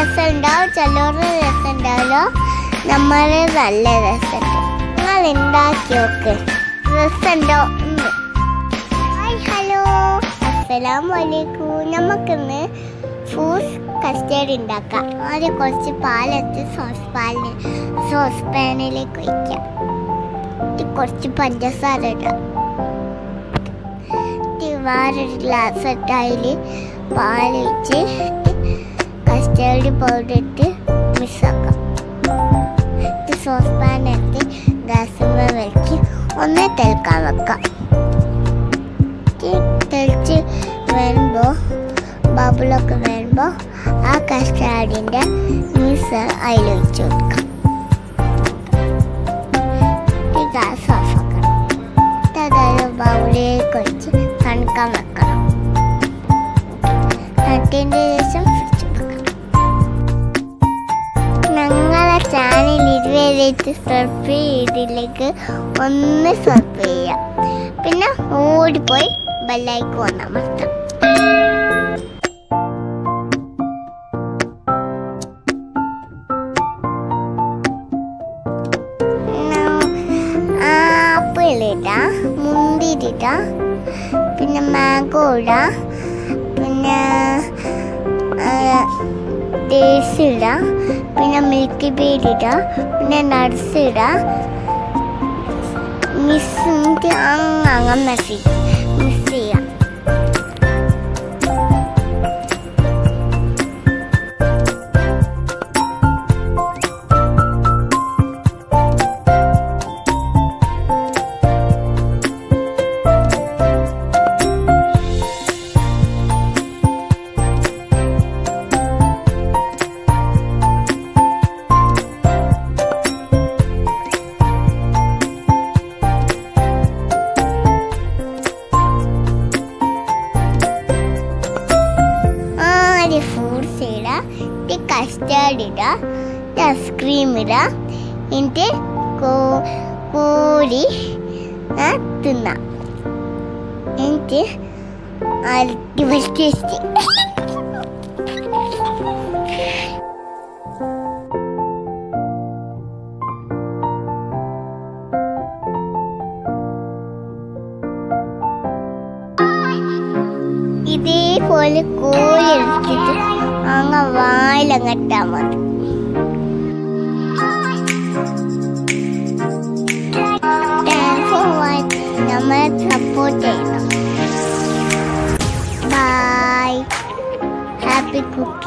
രസമുണ്ടാവും ചിലവരുടെ രസം ഉണ്ടാവില്ല നമ്മളെ നല്ല രസമുണ്ട് നിങ്ങൾ ഉണ്ടാക്കി നോക്ക് രസമുണ്ടോ ഉണ്ട് ഹായ് ഹലോ അസ്സലാമു അലൈക്കും നമുക്കിന്ന് ഫ്രൂട്ട്സ് കസ്റ്റേർഡ് ഉണ്ടാക്കാം ആദ്യം കുറച്ച് പാലെടുത്ത് സോസ് പാലിന് സോസ് പാനിലേക്ക് ഒഴിക്കാം എന്നിട്ട് കുറച്ച് പഞ്ചസാര ഇടാം എന്നിട്ട് വേറൊരു ഗ്ലാസ് ഇട്ട് അതിൽ പാലൊഴിച്ച് കസ്റ്റേർഡ് പൗഡർ ഇട്ട് മിക്സാക്കാം എന്നിട്ട് സോസ് പാൻ എടുത്ത് ഗ്യാസുമ്മ വെച്ച് ഒന്ന് തിളക്കാൻ വെക്കാം എന്നിട്ട് തിളച്ച് വരുമ്പോൾ ബബിളൊക്കെ വരുമ്പോൾ ആ കസ്റ്റാർഡിൻ്റെ മിക്സ് അതിൽ ഒഴിച്ച് കൊടുക്കാം ഈ ഗ്യാസ് ഓഫ് ആക്കണം എന്നിട്ട് അതൊരു ബൗളിലേക്ക് ഒഴിച്ച് തണുക്കാൻ വെക്കണം തണുത്തതിൻ്റെ ശേഷം ഫ്രിഡ്ജ് വെക്കണം ഞങ്ങളെ ചാനൽ ഇതുവരെ സബ്സ്ക്രൈബ് ചെയ്തിലേക്ക് ഒന്ന് സബ്സ്ക്രൈബ് ചെയ്യാം പിന്നെ ഓടിപ്പോയി ബെല്ലൈക്ക് വന്നമർത്താം ആപ്പിൾ ഇടാ മുന്തിരി ഇടാ പിന്നെ മാംഗോ ഇടാ പിന്നെ ഡേറ്റ്സ് ഇടാ പിന്നെ മിൽക്കി ബേഡ് ഇടാ പിന്നെ നട്സ് ഇടാ മിസ് അങ്ങനെ മിക്സ് മിക്സ് ചെയ്യാം ആദ്യം ഫ്രൂട്ട്സ് ഇടാം എന്നിട്ട് കസ്റ്റാർഡ് ഇടാം ഐസ്ക്രീം ഇടാം എന്നിട്ട് കോ- കോരി ആ, തിന്നാം എന്നിട്ട് അടിപൊളി ടേസ്റ്റ് ഇതേപോലെ കോഴി എടുത്തിട്ട് അങ്ങ് വായിലങ്ങിട്ടാ മതി താങ്ക്സ് ഫോർ വാച്ചിങ് നമ്മളെ സപ്പോർട്ട് ചെയ്യണം ബൈ ഹാപ്പി കുക്കിംഗ്